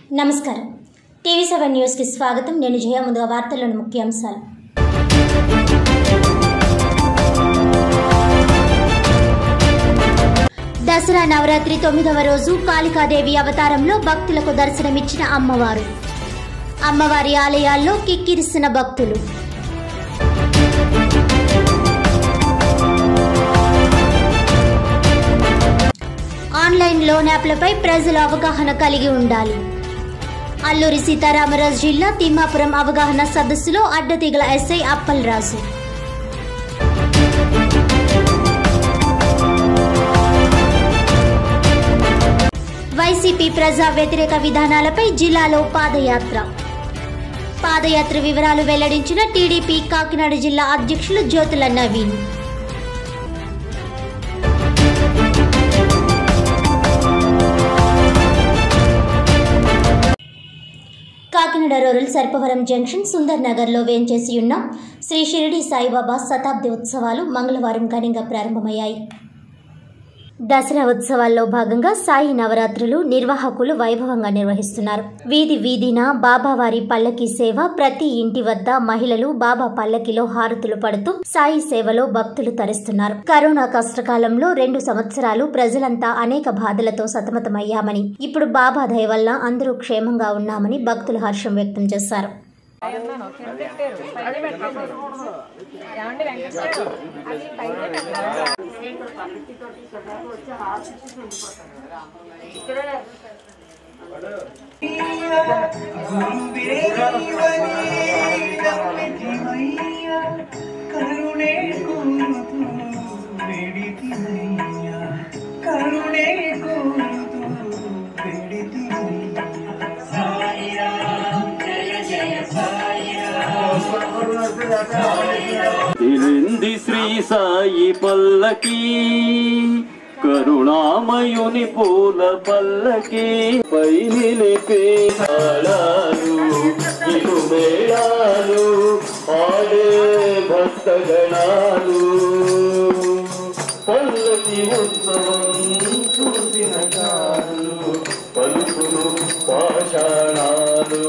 నమస్కారం TV seven న్యూస్కి స్వాగతం నేను జయ ముందుగా వార్తల్లోని ముఖ్యాంశాలు దసరా నవరాత్రి తొమ్మిదవ రోజు కాళికాదేవి అవతారంలో భక్తులకు దర్శనమిచ్చిన అమ్మవారు అమ్మవారి ఆలయాల్లో కిక్కిరిసిన భక్తులు ఆన్లైన్ లోన్ యాప్లపై ప్రజలు అవగాహన కలిగి ఉండాలి అల్లూరి సీతారామరాజు జిల్లా తిమ్మాపురం అవగాహన సదస్సులో అడ్డతీగల ఎస్ఐ అప్పలరాజు వైసీపీ ప్రజా వ్యతిరేక విధానాలపై జిల్లాలో పాదయాత్ర పాదయాత్ర వివరాలు వెల్లడించిన టీడీపీ కాకినాడ జిల్లా అధ్యక్షులు జ్యోతుల నవీన్ కాకినాడ రూరల్ సర్పవరం జంక్షన్ సుందర్ నగర్లో వేంచేసి ఉన్న శ్రీ షిరిడి సాయిబాబా శతాబ్ది ఉత్సవాలు మంగళవారం ఘనంగా ప్రారంభమయ్యాయి దసరా ఉత్సవాల్లో భాగంగా సాయి నవరాత్రులు నిర్వాహకులు వైభవంగా నిర్వహిస్తున్నారు వీధి వీధిన బాబావారి పల్లకి సేవ ప్రతి ఇంటి వద్ద మహిళలు బాబా పల్లకిలో హారతులు పడుతూ సాయి సేవలో భక్తులు తరిస్తున్నారు కరోనా కష్టకాలంలో రెండు సంవత్సరాలు ప్రజలంతా అనేక బాధలతో సతమతమయ్యామని ఇప్పుడు బాబా దయ వల్ల అందరూ క్షేమంగా ఉన్నామని భక్తులు హర్షం వ్యక్తం చేశారు కరుణే కోరుతూ వేడితినయ్యా కరుణే కోరుతూ వేడితినయ్యా సాయిరామ్ జయ జయ తిరింది శ్రీ సాయి పల్లకి కరుణామయుని పూల పల్లకి పై నిలిపే తాళాలు ఇటు మేళాలు ఆడే భక్తగణాలు పల్లకి ఉత్సవం చూసిన కాలు పలుకును పాషాణాలు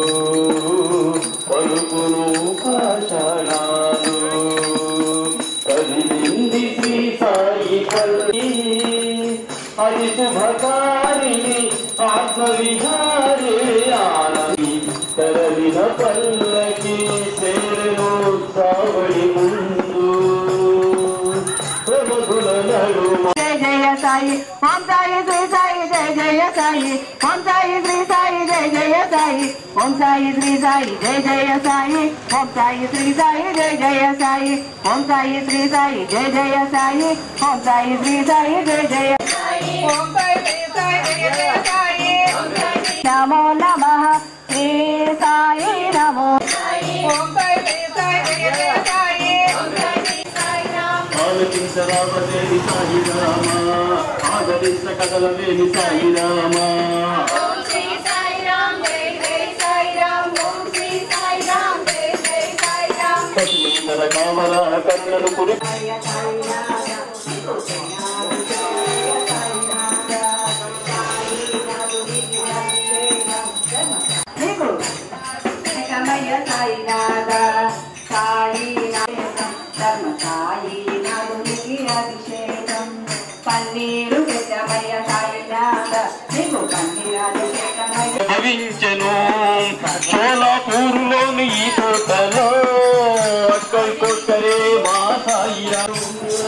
పలుకును పాషాణాలు కలిగింది శ్రీ సాయి పల్లి అది శుభకారిణి ఆత్మవిహారి ఆనది తరలిన పల్లకి సేరను సావడి ముందు ప్రమధుల నడుమ జయ జయ సాయి ఓం సాయి శ్రీ సాయి జయ జయ సాయి ఓం సాయి శ్రీ సాయి జయ జయ సాయి ఓం సాయి శ్రీ సాయి జయ జయ సాయి ఓం సాయి శ్రీ సాయి జయ జయ సాయి ఓం సాయి శ్రీ సాయి జయ జయ సాయి ఓం సాయి శ్రీ సాయి జయ జయ ఓం సాయి శ్రీ సాయి జయ జయ సాయి నమో నమః శ్రీ సాయి నమో ఓం సాయి శ్రీ సాయి జయ జయ సాయి ఆలకించరామదేవి సాయి రామ ఆదరించ కదలవేమి సాయి రామ పశువుల కామల కన్నలు కురి నీకు ఏకమయ్య సాయినాథ సాయి ధర్మ సాయి నాదునికి అభిషేకం పన్నీరు ఏకమయ్య సాయినాథ నీకు పన్నీరు అభిషేకమయ్య భవించెను సోలాపూర్లోని ఈ తోటలో అక్కడికొక్కరే మా సాయి రామ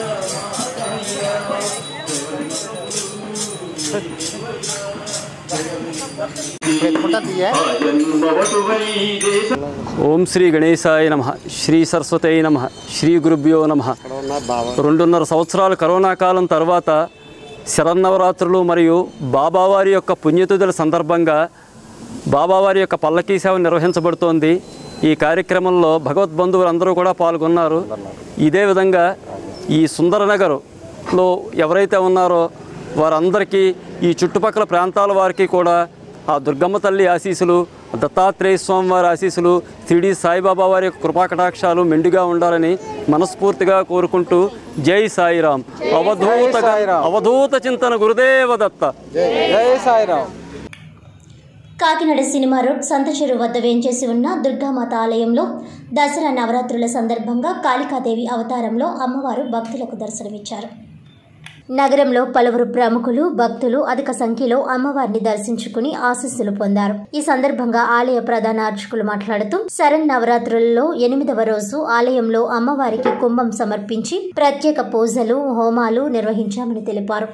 ఓం శ్రీ గణేశాయ నమ శ్రీ సరస్వతై నమ శ్రీ గురుభ్యో నమ రెండున్నర సంవత్సరాల కరోనా కాలం తర్వాత శరన్నవరాత్రులు మరియు బాబావారి యొక్క పుణ్యతిథుల సందర్భంగా బాబావారి యొక్క పల్లకీ సేవ నిర్వహించబడుతోంది ఈ కార్యక్రమంలో భగవద్బంధువులు అందరూ కూడా పాల్గొన్నారు ఇదే విధంగా ఈ సుందరనగర్లో ఎవరైతే ఉన్నారో వారందరికీ ఈ చుట్టుపక్కల ప్రాంతాల వారికి కూడా ఆ దుర్గమ్మ తల్లి ఆశీస్సులు దత్తాత్రేయ స్వామి వారి ఆశీస్సులు షిరిడి సాయిబాబా వారి యొక్క కృపాకటాక్షాలు మెండుగా ఉండాలని మనస్ఫూర్తిగా కోరుకుంటూ జై సాయిరాం అవధూత అవధూత చింతన గురుదేవ దత్త జై సాయిరామ్ కాకినాడ సినిమా రోడ్ సంతచెరు వద్ద వేంచేసి ఉన్న దుర్గామాత ఆలయంలో దసరా నవరాత్రుల సందర్భంగా కాళికాదేవి అవతారంలో అమ్మవారు భక్తులకు దర్శనమిచ్చారు నగరంలో పలువురు ప్రముఖులు భక్తులు అధిక సంఖ్యలో అమ్మవారిని దర్శించుకుని ఆశీస్సులు పొందారు ఈ సందర్భంగా ఆలయ ప్రధాన అర్చకులు మాట్లాడుతూ శరణ్ నవరాత్రులలో ఎనిమిదవ రోజు ఆలయంలో అమ్మవారికి కుంభం సమర్పించి ప్రత్యేక పూజలు హోమాలు నిర్వహించామని తెలిపారు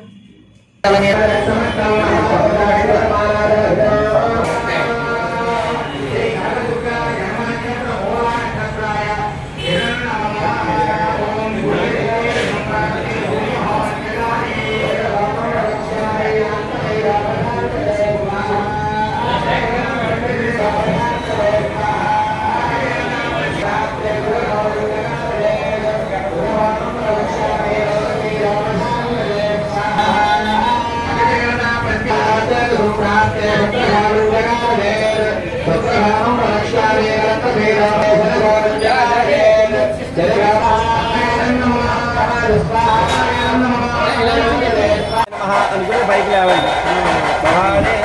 అనుకుని బైక్ లేవండి భవానే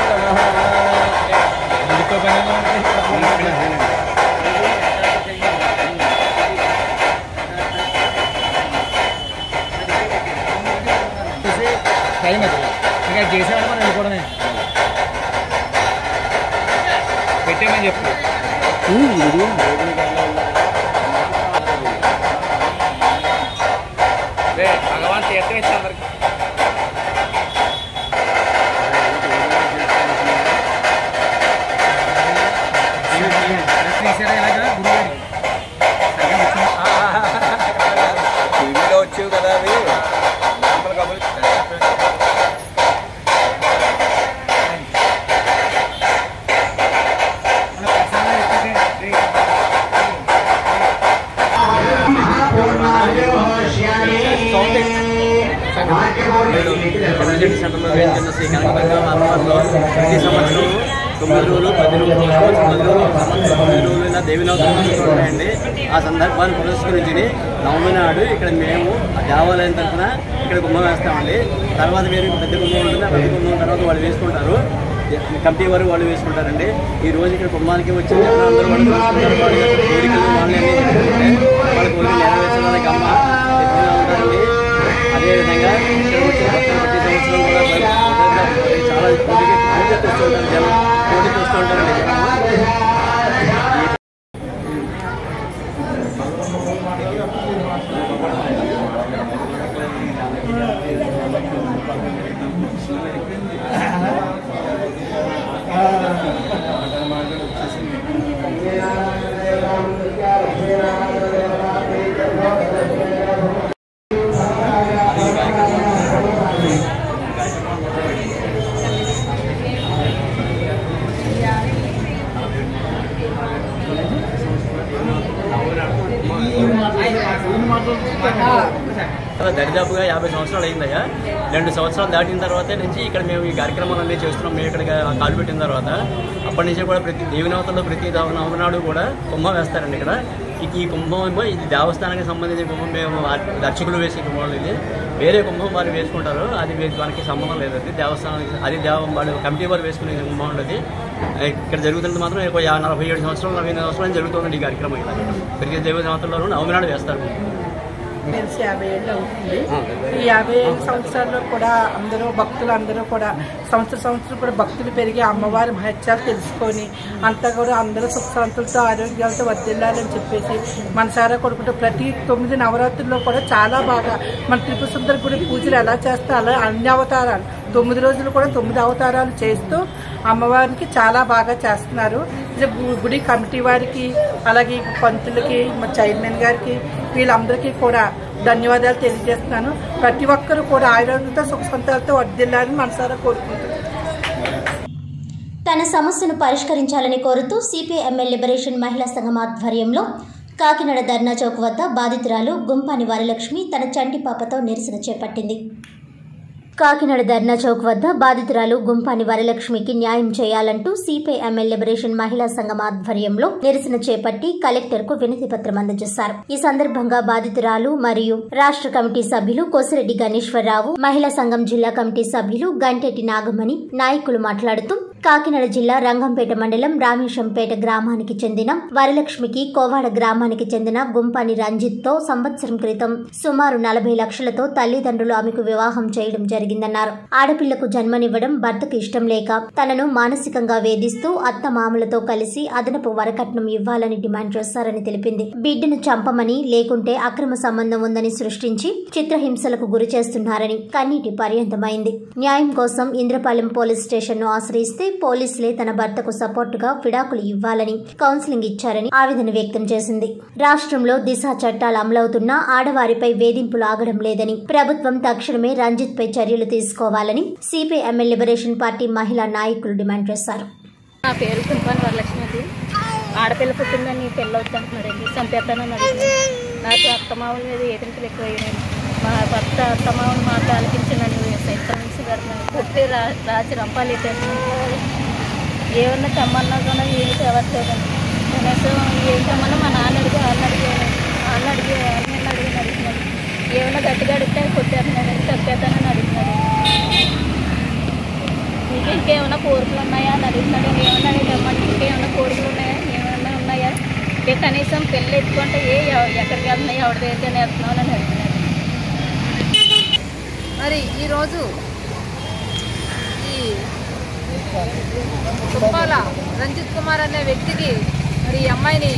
టైం అది ఇంకా చేసామని మనం వెళ్ళిపోవడమే పెట్టేమని చెప్పు భగవాన్ తీర్థం ఇచ్చే అందరికి టీవీలో వచ్చేవి కదా అవి లోపల కబుర్లు ప్రెసిడెంట్ సెంటర్లో వేయించిన శ్రీ కనకదుర్గ అమ్మవారిలో ప్రతి సంవత్సరం తొమ్మిది రోజులు పది రోజులు పది రోజులు ఒక సంవత్సరం తొమ్మిది రోజులైన దేవి నవరాత్రులు ఉంటాయండి ఆ సందర్భాన్ని పురస్కరించి నవమి నాడు ఇక్కడ మేము ఆ దేవాలయం తరఫున ఇక్కడ కుంభం వేస్తామండి తర్వాత వేరే పెద్ద కుంభం ఉంటుంది ఆ పెద్ద కుంభం తర్వాత వాళ్ళు వేసుకుంటారు కమిటీ వారు వాళ్ళు వేసుకుంటారండి ఈ రోజు ఇక్కడ కుంభానికి వచ్చిన జనాలందరూ వాళ్ళు చూసుకుంటారు వాళ్ళ యొక్క కోరికలు వాళ్ళని అన్ని జరుగుతుంటే వాళ్ళ కోరికలు నెరవేర్చడానికి అమ్మ సిద్ధంగా ఉంటారండి అదేవిధంగా ఇక్కడ వచ్చిన భక్తులు ప్రతి సంవత్సరం కూడా బయట చాలా కోరిక పూజ చూస్తూ ఉంటారు జనం కోరిక చూస్తూ ఉంటారండి జనం అలా దరిదాపుగా యాభై సంవత్సరాలు అయిందయ్యా రెండు సంవత్సరాలు దాటిన తర్వాత నుంచి ఇక్కడ మేము ఈ కార్యక్రమాలన్నీ చేస్తున్నాం మేము ఇక్కడ కాలు పెట్టిన తర్వాత అప్పటి నుంచి కూడా ప్రతి దేవినవతల్లో ప్రతి దవ- నవనాడు కూడా కుంభం వేస్తారండి ఇక్కడ ఇక ఈ కుంభం ఏమో ఇది దేవస్థానానికి సంబంధించిన కుంభం మేము అర్- అర్చకులు వేసే కుంభం ఇది వేరే కుంభం వాళ్ళు వేసుకుంటారు అది వే- మనకి సంబంధం లేదు అది దేవస్థానానికి అది దేవ వాళ్ళు కమిటీ వారు వేసుకునే కుంభం ఉండదు ఇక్కడ జరుగుతున్నది మాత్రం ఒక యా- నలభై ఏడు సంవత్సరాలు నలభై ఎనిమిది సంవత్సరాలు జరుగుతుంది ఈ కార్యక్రమం ఇలా ప్రతి దేవ సంవత్సరంలోనూ నవమినాడు వేస్తారు తెలిసి యాభై ఏళ్ళు అవుతుంది ఈ యాభై ఐదు సంవత్సరాల్లో కూడా అందరూ భక్తులు అందరూ కూడా సంవత్సరం సంవత్సరం కూడా భక్తులు పెరిగి అమ్మవారి మహత్యాలు తెలుసుకొని అంతా కూడా అందరూ సుఖ శాంతులతో ఆరోగ్యాలతో వర్దిల్లాలని చెప్పేసి మనసారా కొడుకుంటూ ప్రతి తొమ్మిది నవరాత్రుల్లో కూడా చాలా బాగా మన త్రిపుర సుందర గుడి పూజలు ఎలా చేస్తే అలా అన్ని అవతారాలు తొమ్మిది రోజులు కూడా తొమ్మిది అవతారాలు చేస్తూ అమ్మవారికి చాలా బాగా చేస్తున్నారు ఇది గు- గుడి కమిటీ వారికి అలాగే పంతులకి మా చైర్మన్ గారికి వీళ్ళందరికీ కూడా ధన్యవాదాలు తెలియజేస్తున్నాను ప్రతి ఒక్కరూ కూడా ఆయుర్వేదంతో సుఖ సంతాలతో వర్దిల్లాలని మనసారా కోరుకుంటున్నాను తన సమస్యను పరిష్కరించాలని కోరుతూ సిపిఐఎంఎల్ లిబరేషన్ మహిళా సంఘం ఆధ్వర్యంలో కాకినాడ ధర్నా చౌక్ వద్ద బాధితురాలు గుంపాని వరలక్ష్మి తన చంటి పాపతో నిరసన చేపట్టింది కాకినాడ ధర్నా చౌక్ వద్ద బాధితురాలు గుంపాని వరలక్ష్మికి న్యాయం చేయాలంటూ సిపిఐఎంఎల్ లిబరేషన్ మహిళా సంఘం ఆధ్వర్యంలో నిరసన చేపట్టి కలెక్టర్ కు వినతి పత్రం అందజేశారు ఈ సందర్భంగా బాధితురాలు మరియు రాష్ట్ర కమిటీ సభ్యులు కోసిరెడ్డి గణేశ్వరరావు మహిళా సంఘం జిల్లా కమిటీ సభ్యులు గంటెటి నాగమణి నాయకులు మాట్లాడుతూ కాకినాడ జిల్లా రంగంపేట మండలం రామేశంపేట గ్రామానికి చెందిన వరలక్ష్మికి కోవాడ గ్రామానికి చెందిన గుంపాని రంజిత్ తో సంవత్సరం క్రితం సుమారు నలభై లక్షలతో తల్లిదండ్రులు ఆమెకు వివాహం చేయడం జరిగిందన్నారు ఆడపిల్లకు జన్మనివ్వడం భర్తకు ఇష్టం లేక తనను మానసికంగా వేధిస్తూ అత్త మామలతో కలిసి అదనపు వరకట్నం ఇవ్వాలని డిమాండ్ చేశారని తెలిపింది బిడ్డను చంపమని లేకుంటే అక్రమ సంబంధం ఉందని సృష్టించి చిత్రహింసలకు గురి చేస్తున్నారని కన్నీటి పర్యంతమైంది న్యాయం కోసం ఇంద్రపాలెం పోలీస్ స్టేషన్ ను ఆశ్రయిస్తే పోలీసులే తన భర్తకు సపోర్టుగా విడాకులు ఇవ్వాలని కౌన్సిలింగ్ ఇచ్చారని ఆవేదన వ్యక్తం చేసింది రాష్ట్రంలో దిశ చట్టాలు అమలవుతున్నా ఆడవారిపై వేధింపులు ఆగడం లేదని ప్రభుత్వం తక్షణమే రంజిత్ పై చర్యలు తీసుకోవాలని సిపిఐఎంఎల్ లిబరేషన్ పార్టీ మహిళా నాయకులు డిమాండ్ చేశారు నా పేరు కుంపాని వరలక్ష్మి ఆడపిల్ల పుట్టిందని పెళ్ళి అవుతుంటున్నాడండి చంపేస్తానని అడిగినాను నాకు అత్తమావుల మీద ఏదింపులు ఎక్కువయ్యాయి మా భర్త అత్తమావుని మాట ఆలకించినని సైతాంశి పెడుతున్నాను పుట్టి రా రాచి రంపాలు ఎట్టేస్తున్నాను ఏమన్నా తెమ్మన్నా కూడా ఏమి తేవట్లేదండి కనీసం ఏం తెమ్మన్నా మా నాన్న అడిగి వాళ్ళని అడిగాను వాళ్ళని అడిగి వాళ్ళని అడిగి అడుగుతున్నాను ఏమన్నా గట్టిగా అడిగితే కొట్టేస్తున్నాడని చంపేస్తానని అడుగుతున్నాడు మీకు ఇంకేమైనా కోరికలు ఉన్నాయా అని అడుగుతున్నాడు ఏమన్నా అడిగామని ఇంకేమైనా కోరికలు ఉన్నాయా ఏమైనా ఉన్నాయా అంటే కనీసం పెళ్ళి ఎత్తుకుంటే ఏ ఎవ- ఎక్కడికి వెళ్తున్నాయి ఎవరి దగ్గరికి వెళ్తున్నావు అని అడుగుతున్నాడు మరి ఈరోజు ఈ తుప్పాల రంజిత్ కుమార్ అనే వ్యక్తికి మరి ఈ అమ్మాయిని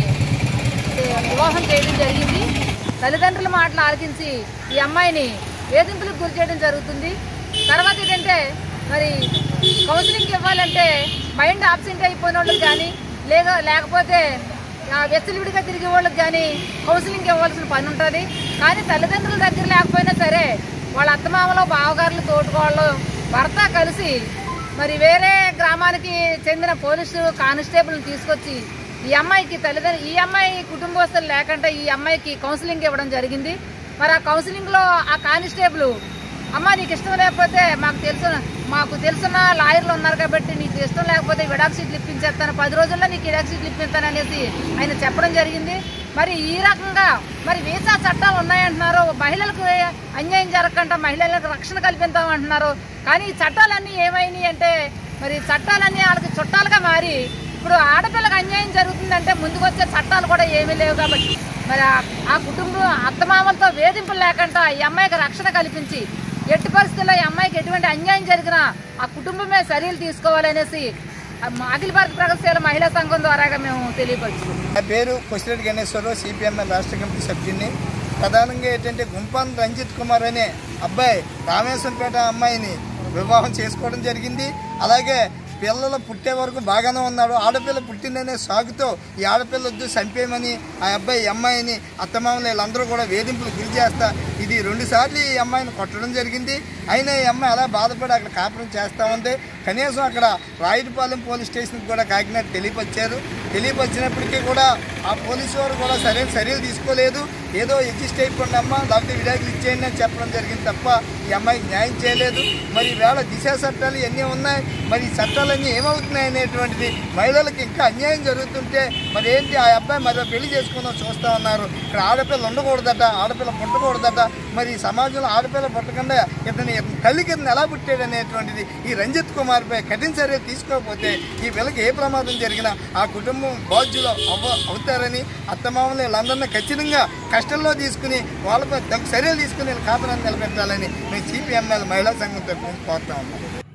ఏ, వివాహం చేయడం జరిగింది తల్లిదండ్రుల మాటలు ఆలకించి ఈ అమ్మాయిని వేధింపులకు గురి చేయడం జరుగుతుంది తర్వాత ఏంటంటే మరి కౌన్సిలింగ్ ఇవ్వాలంటే మైండ్ ఆబ్సెంట్ అయిపోయిన వాళ్ళకి కానీ లేక లేకపోతే ఆ, వెచ్చలివిడిగా తిరిగే వాళ్ళకి కానీ కౌన్సిలింగ్ ఇవ్వాల్సిన పని ఉంటుంది కానీ తల్లిదండ్రుల దగ్గర లేకపోయినా సరే వాళ్ళ అత్తమామలో బావగారులు తోటుకోళ్ళు భర్త కలిసి మరి వేరే గ్రామానికి చెందిన పోలీసు కానిస్టేబుల్ని తీసుకొచ్చి ఈ అమ్మాయికి తల్లిదండ్రులు ఈ అమ్మాయి కుటుంబస్తులు లేకుండా ఈ అమ్మాయికి కౌన్సిలింగ్ ఇవ్వడం జరిగింది మరి ఆ కౌన్సిలింగ్లో ఆ కానిస్టేబుల్ అమ్మ నీకు ఇష్టం లేకపోతే మాకు తెలుసు మాకు తెలిసిన లాయర్లు ఉన్నారు కాబట్టి నీకు ఇష్టం లేకపోతే విడాక్ షీట్లు ఇప్పించేస్తాను పది రోజుల్లో నీకు విడాక్ షీట్లు ఇప్పిస్తాను అనేసి ఆయన చెప్పడం జరిగింది మరి ఈ రకంగా మరి వీసా చట్టాలు ఉన్నాయంటున్నారు మహిళలకు అన్యాయం జరగకుండా మహిళలకు రక్షణ కల్పిస్తామంటున్నారు కానీ ఈ చట్టాలన్నీ ఏమైనాయి అంటే మరి చట్టాలన్నీ వాళ్ళకి చుట్టాలుగా మారి ఇప్పుడు ఆడపిల్లకి అన్యాయం జరుగుతుందంటే ముందుకొచ్చే చట్టాలు కూడా ఏమీ లేవు కాబట్టి మరి ఆ- ఆ కుటుంబం అత్తమామలతో వేధింపులు లేకుండా ఈ అమ్మాయికి రక్షణ కల్పించి ఎట్టి పరిస్థితుల్లో ఈ అమ్మాయికి ఎటువంటి అన్యాయం జరిగినా ఆ కుటుంబమే చర్యలు తీసుకోవాలనేసి ఆ అఖిల భారత ప్రగతిశీల మహిళా సంఘం ద్వారాగా మేము తెలియపరుచుకుంటాం నా పేరు కొసిరెడ్డి గణేశ్వరరావు సిపిఎంఎల్ రాష్ట్ర కమిటీ సభ్యుడిని ప్రధానంగా ఏంటంటే గుంపాన్ రంజిత్ కుమార్ అనే అబ్బాయి రామేశ్వరంపేట అమ్మాయిని వివాహం చేసుకోవడం జరిగింది అలాగే పిల్లలు పుట్టే వరకు బాగానే ఉన్నాడు ఆడపిల్ల పుట్టిందనే సాగుతో ఈ ఆడపిల్ల వద్దు చంపేయమని ఆ అబ్బాయి ఈ అమ్మాయిని అత్తమామలు వీళ్ళందరూ కూడా వేధింపులు గురి చేస్తా ఇది రెండు సార్లు ఈ అమ్మాయిని కొట్టడం జరిగింది అయినా ఈ అమ్మాయి అలా బాధపడి అక్కడ కాపురం చేస్తూ ఉంది కనీసం అక్కడ రాయుడిపాలెం పోలీస్ స్టేషన్కి కూడా కాకినాడ తెలియపరిచారు తెలియపరిచినప్పటికీ కూడా ఆ పోలీసు వారు కూడా సరైన చర్యలు తీసుకోలేదు ఏదో ఎగ్జిస్ట్ అయిపోండి అమ్మ లేకపోతే విడాకులు ఇచ్చేయండి అని చెప్పడం జరిగింది తప్ప ఈ అమ్మాయికి న్యాయం చేయలేదు మరి ఈవేళ దిశ చట్టాలు ఇవన్నీ ఉన్నాయి మరి ఈ చట్టాలన్నీ ఏమవుతున్నాయి అనేటువంటిది మహిళలకు ఇంకా అన్యాయం జరుగుతుంటే మరి ఏంటి ఆ అబ్బాయి మరో పెళ్లి చేసుకుందాం చూస్తూ ఉన్నారు ఇక్కడ ఆడపిల్ల ఉండకూడదట ఆడపిల్ల పుట్టకూడదట మరి ఈ సమాజంలో ఆడపిల్ల పుట్టకుండా ఇతని ఇతని తల్లి కింద ఎలా పుట్టాడు అనేటువంటిది ఈ రంజిత్ కుమార్పై కఠిన చర్యలు తీసుకోకపోతే ఈ పిల్లకి ఏ ప్రమాదం జరిగినా ఆ కుటుంబం బాధ్యులు అవ్వ అవుతారని అత్తమామలు వీళ్ళందరినీ ఖచ్చితంగా కష్టంలో తీసుకుని వాళ్ళపై తగు చర్యలు తీసుకుని వీళ్ళ కాపురాన్ని నిలబెట్టాలని మేము సిపిఎంఎల్ మహిళా సంఘం తరఫున కోరుతా ఉన్నాం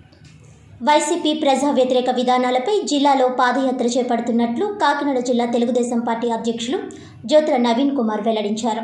వైసీపీ ప్రజా వ్యతిరేక విధానాలపై జిల్లాలో పాదయాత్ర చేపడుతున్నట్లు కాకినాడ జిల్లా తెలుగుదేశం పార్టీ అధ్యక్షులు జ్యోతుల నవీన్ కుమార్ వెల్లడించారు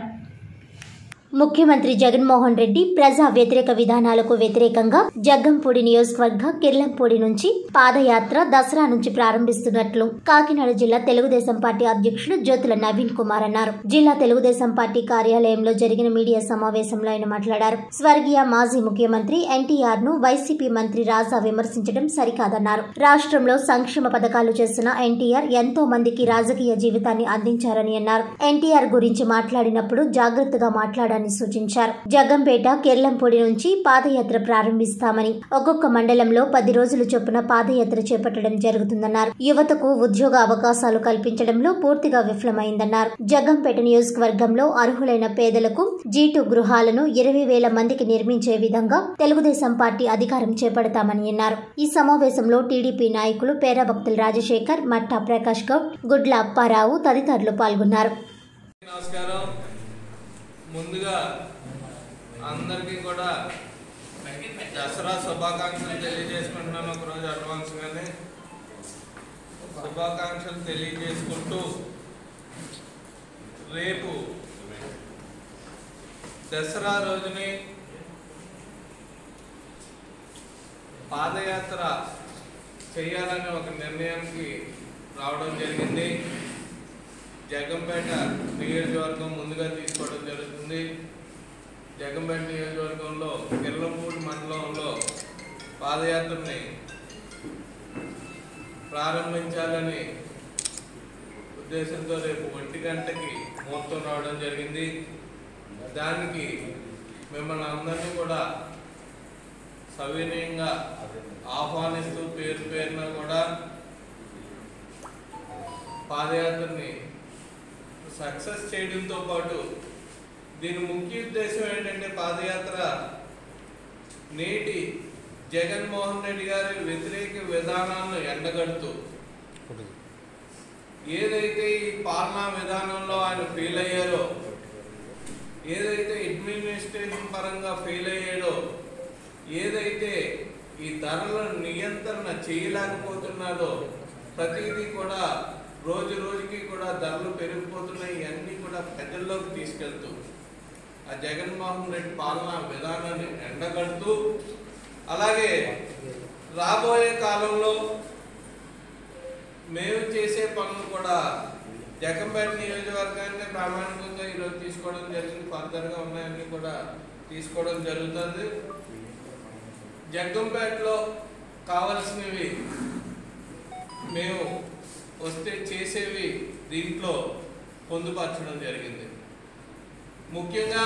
ముఖ్యమంత్రి జగన్మోహన్ రెడ్డి ప్రజా వ్యతిరేక విధానాలకు వ్యతిరేకంగా జగ్గంపూడి నియోజకవర్గ కిర్లంపూడి నుంచి పాదయాత్ర దసరా నుంచి ప్రారంభిస్తున్నట్లు కాకినాడ జిల్లా తెలుగుదేశం పార్టీ అధ్యక్షులు జ్యోతుల నవీన్ కుమార్ అన్నారు జిల్లా తెలుగుదేశం పార్టీ కార్యాలయంలో జరిగిన మీడియా సమావేశంలో ఆయన మాట్లాడారు స్వర్గీయ మాజీ ముఖ్యమంత్రి ఎన్టీఆర్ ను వైసీపీ మంత్రి రాజా విమర్శించడం సరికాదన్నారు రాష్ట్రంలో సంక్షేమ పథకాలు చేసిన ఎన్టీఆర్ ఎంతో మందికి రాజకీయ జీవితాన్ని అందించారని అన్నారు ఎన్టీఆర్ గురించి మాట్లాడినప్పుడు జాగ్రత్తగా మాట్లాడాను చేపట్టాలని సూచించారు జగ్గంపేట కెర్లంపూడి నుంచి పాదయాత్ర ప్రారంభిస్తామని ఒక్కొక్క మండలంలో పది రోజులు చొప్పున పాదయాత్ర చేపట్టడం జరుగుతుందన్నారు యువతకు ఉద్యోగ అవకాశాలు కల్పించడంలో పూర్తిగా విఫలమైందన్నారు జగ్గంపేట నియోజకవర్గంలో అర్హులైన పేదలకు జీటు గృహాలను ఇరవై వేల మందికి నిర్మించే విధంగా తెలుగుదేశం పార్టీ అధికారం చేపడతామని అన్నారు ఈ సమావేశంలో టీడీపీ నాయకులు పేరాభక్తుల రాజశేఖర్ మట్టా ప్రకాష్ గౌడ్ గుడ్ల అప్పారావు తదితరులు పాల్గొన్నారు నమస్కారం ముందుగా అందరికీ కూడా దసరా శుభాకాంక్షలు తెలియజేసుకుంటున్నాను ఒకరోజు అడ్వాన్స్గానే శుభాకాంక్షలు తెలియజేసుకుంటూ రేపు దసరా రోజుని పాదయాత్ర చేయాలని ఒక నిర్ణయానికి రావడం జరిగింది జగంపేట నియోజకవర్గం ముందుగా తీసుకోవడం జరుగుతుంది జగంపేట నియోజకవర్గంలో కిర్లంపూడి మండలంలో పాదయాత్రని ప్రారంభించాలని ఉద్దేశంతో రేపు ఒంటి గంటకి ముహూర్తం రావడం జరిగింది దానికి మిమ్మల్ని అందరినీ కూడా సవినయంగా ఆహ్వానిస్తూ పేరు పేరున కూడా పాదయాత్రని సక్సెస్ చేయడంతో పాటు దీని ముఖ్య ఉద్దేశం ఏంటంటే పాదయాత్ర నేటి జగన్మోహన్ రెడ్డి గారి వ్యతిరేక విధానాలను ఎండగడుతూ ఏదైతే ఈ పాలనా విధానంలో ఆయన ఫెయిల్ అయ్యారో ఏదైతే అడ్మినిస్ట్రేషన్ పరంగా ఫెయిల్ అయ్యాడో ఏదైతే ఈ ధరల నియంత్రణ చేయలేకపోతున్నారో ప్రతిదీ కూడా రోజు రోజుకి కూడా ధరలు పెరిగిపోతున్నాయి ఇవన్నీ కూడా ప్రజల్లోకి తీసుకెళ్తూ ఆ జగన్మోహన్ రెడ్డి పాలనా విధానాన్ని ఎండగడుతూ అలాగే రాబోయే కాలంలో మేము చేసే పనులు కూడా జగంపేట నియోజకవర్గాన్ని ప్రామాణికంగా ఈరోజు తీసుకోవడం జరిగింది ఫర్దర్గా ఉన్నాయన్నీ కూడా తీసుకోవడం జరుగుతుంది జగ్గంపేటలో కావలసినవి మేము వస్తే చేసేవి దీంట్లో పొందుపరచడం జరిగింది ముఖ్యంగా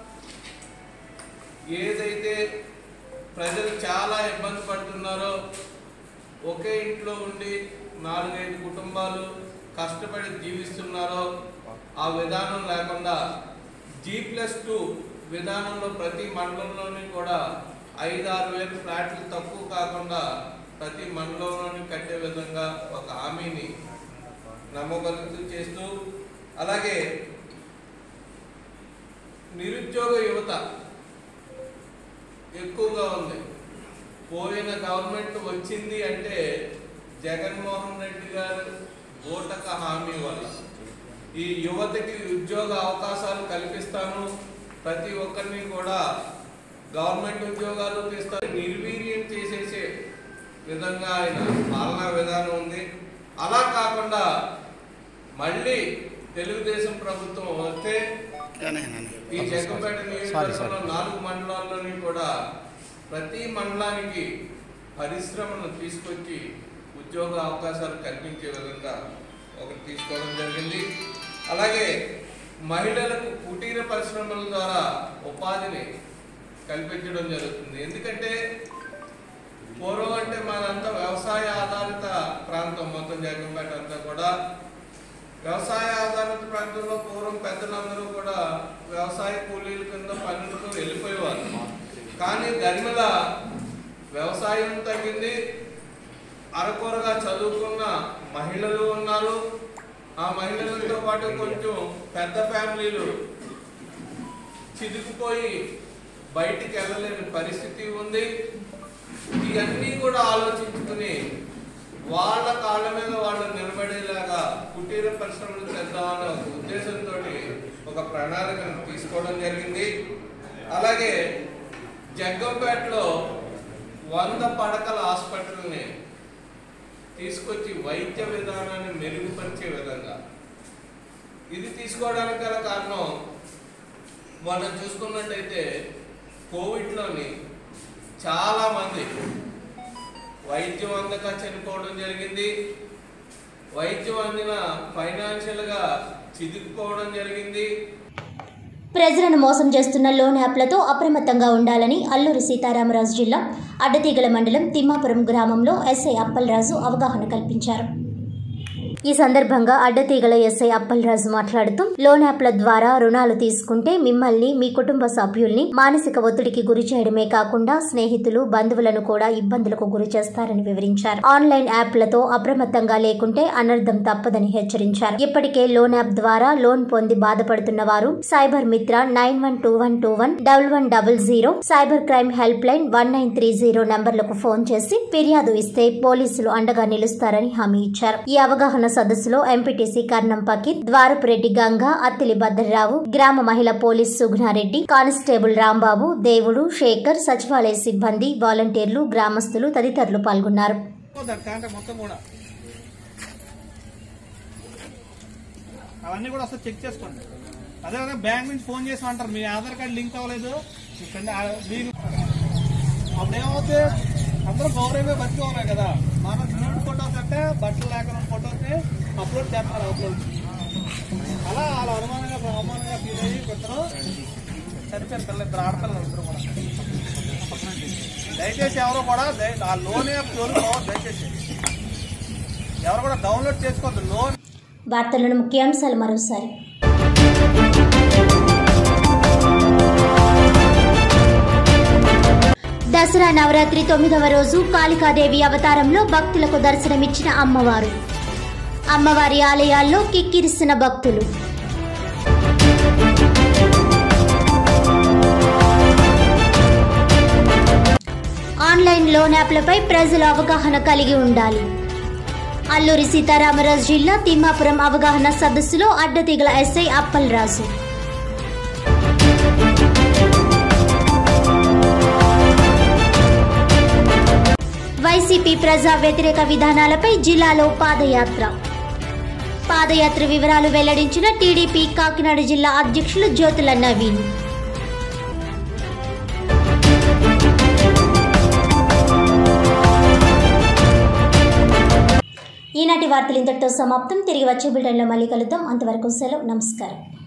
ఏదైతే ప్రజలు చాలా ఇబ్బంది పడుతున్నారో ఒకే ఇంట్లో ఉండి నాలుగైదు కుటుంబాలు కష్టపడి జీవిస్తున్నారో ఆ విధానం లేకుండా జీ ప్లస్ టూ విధానంలో ప్రతి మండలంలోని కూడా ఐదు ఆరు వేలు ఫ్లాట్లు తక్కువ కాకుండా ప్రతి మండలంలోని కట్టే విధంగా ఒక హామీని నమ్మగలుగుతూ చేస్తూ అలాగే నిరుద్యోగ యువత ఎక్కువగా ఉంది పోయిన గవర్నమెంట్ వచ్చింది అంటే జగన్మోహన్ రెడ్డి గారు ఓటక హామీ వల్ల ఈ యువతకి ఉద్యోగ అవకాశాలు కల్పిస్తాను ప్రతి ఒక్కరిని కూడా గవర్నమెంట్ ఉద్యోగాలు తీస్తారు నిర్వీర్యం చేసేసే విధంగా ఆయన పాలనా విధానం ఉంది అలా కాకుండా మళ్ళీ తెలుగుదేశం ప్రభుత్వం వస్తే ఈ జగ్గంపేట నియోజకవర్గంలో నాలుగు మండలాల్లోని కూడా ప్రతి మండలానికి పరిశ్రమను తీసుకొచ్చి ఉద్యోగ అవకాశాలు కల్పించే విధంగా ఒకటి తీసుకోవడం జరిగింది అలాగే మహిళలకు కుటీర పరిశ్రమల ద్వారా ఉపాధిని కల్పించడం జరుగుతుంది ఎందుకంటే పూర్వం అంటే మనంతా వ్యవసాయ ఆధారిత ప్రాంతం మొత్తం జగ్గంపేట అంతా కూడా వ్యవసాయ ఆధారిత ప్రాంతంలో పూర్వం పెద్దలందరూ కూడా వ్యవసాయ కూలీల కింద పనులకు వెళ్ళిపోయేవారు కానీ దరిమిల వ్యవసాయం తగ్గింది అరకొరగా చదువుకున్న మహిళలు ఉన్నారు ఆ మహిళలతో పాటు కొంచెం పెద్ద ఫ్యామిలీలు చిదికిపోయి బయటికి వెళ్ళలేని పరిస్థితి ఉంది ఇవన్నీ కూడా ఆలోచించుకుని వాళ్ళ కాళ్ళ మీద వాళ్ళు నిలబడేలాగా కుటీర పరిశ్రమలు చేద్దామనే ఒక ఉద్దేశంతో ఒక ప్రణాళికను తీసుకోవడం జరిగింది అలాగే జగ్గంపేటలో వంద పడకల హాస్పిటల్ని తీసుకొచ్చి వైద్య విధానాన్ని మెరుగుపరిచే విధంగా ఇది తీసుకోవడానికి గల కారణం మనం చూసుకున్నట్టయితే కోవిడ్లోని చాలా మంది వైద్యం అందక చనిపోవడం జరిగింది వైద్యం అందిన ఫైనాన్షియల్గా చిదికిపోవడం జరిగింది ప్రజలను మోసం చేస్తున్న లోన్ యాప్లతో అప్రమత్తంగా ఉండాలని అల్లూరి సీతారామరాజు జిల్లా అడ్డతీగల మండలం తిమ్మాపురం గ్రామంలో ఎస్ఐ అప్పలరాజు అవగాహన కల్పించారు ఈ సందర్భంగా అడ్డతీగల ఎస్ఐ అప్పలరాజు మాట్లాడుతూ లోన్ యాప్ల ద్వారా రుణాలు తీసుకుంటే మిమ్మల్ని మీ కుటుంబ సభ్యుల్ని మానసిక ఒత్తిడికి గురి చేయడమే కాకుండా స్నేహితులు బంధువులను కూడా ఇబ్బందులకు గురి చేస్తారని వివరించారు ఆన్లైన్ యాప్లతో అప్రమత్తంగా లేకుంటే అనర్థం తప్పదని హెచ్చరించారు ఇప్పటికే లోన్ యాప్ ద్వారా లోన్ పొంది బాధపడుతున్న వారు cyber Mitra nine one two one two one double one double zero cyber crime help line one nine three zero నంబర్లకు ఫోన్ చేసి ఫిర్యాదు ఇస్తే పోలీసులు అండగా నిలుస్తారని హామీ ఇచ్చారు ఈ అవగాహన సదస్సులో ఎంపీటీసీ కర్ణం పకీర్ ద్వారపురెడ్డి గంగా అత్తిలి భద్రరావు గ్రామ మహిళా పోలీస్ సుగుణారెడ్డి కానిస్టేబుల్ రాంబాబు దేవుడు శేఖర్ సచివాలయ సిబ్బంది వాలంటీర్లు గ్రామస్తులు తదితరులు పాల్గొన్నారు అంటే మొత్తం కూడా అవన్నీ కూడా ఒకసారి చెక్ చేసుకోండి అదేవిధంగా బ్యాంక్ నుంచి ఫోన్ చేసి అంటారు మీ ఆధార్ కార్డు లింక్ అవ్వలేదు మీ ఫ్రెండ్ ఆ- మీరు అప్పుడు ఏమవుతుంది అందరూ గౌరవంగా బతికోవాలి కదా మన న్యూడ్ ఫొటోస్ అంటే బట్టలు లేకుండా ఫొటోస్ అప్లోడ్ చేస్తారు అప్లోడ్ అలా వాళ్ళ అనుమానంగా అవమానంగా ఫీల్ అయ్యి కొందరు చనిపోయారు పిల్లలు ఇద్దరు ఆడపిల్లలు ఇద్దరు కూడా దయచేసి ఎవరు కూడా దయ- ఆ లోన్ యాప్ జోలికి పోవద్దు దయచేసి ఎవరు కూడా డౌన్లోడ్ చేసుకోవద్దు లోన్ వార్తలను ముఖ్యాంశాలు మరోసారి దసరా నవరాత్రి తొమ్మిదవ రోజు కాళికాదేవి అవతారంలో భక్తులకు దర్శనమిచ్చిన అమ్మవారు అమ్మవారి ఆలయాల్లో కిక్కిరిసిన భక్తులు ఆన్లైన్ లోన్ యాప్లపై ప్రజలు అవగాహన కలిగి ఉండాలి అల్లూరి సీతారామరాజు జిల్లా తిమ్మాపురం అవగాహన సదస్సులో అడ్డతీగల ఎస్ఐ అప్పలరాజు వైసీపీ ప్రజా వ్యతిరేక విధానాలపై జిల్లాలో పాదయాత్ర పాదయాత్ర వివరాలు వెల్లడించిన టీడీపీ కాకినాడ జిల్లా అధ్యక్షులు జ్యోతుల నవీన్ ఈనాటి వార్తలు ఇంతటితో సమాప్తం తిరిగి వచ్చే బిల్డన్లో మళ్ళీ కలుద్దాం అంతవరకు సెలవు నమస్కారం